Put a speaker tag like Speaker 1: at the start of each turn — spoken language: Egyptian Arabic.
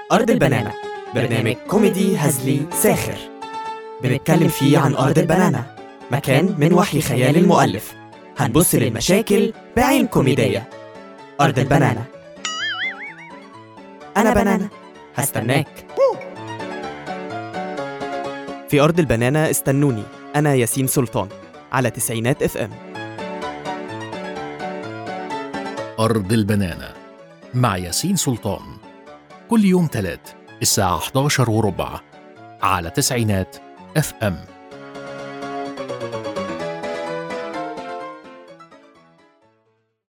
Speaker 1: أرض البنانة برنامج كوميدي هزلي ساخر بنتكلم فيه عن أرض البنانة مكان من وحي خيال المؤلف هنبص للمشاكل بعين كوميدية أرض البنانة أنا بنانة هستناك في أرض البنانة استنوني أنا ياسين سلطان على تسعينات اف ام
Speaker 2: أرض البنانة مع ياسين سلطان كل يوم تلات الساعة 11 وربع على تسعينات اف ام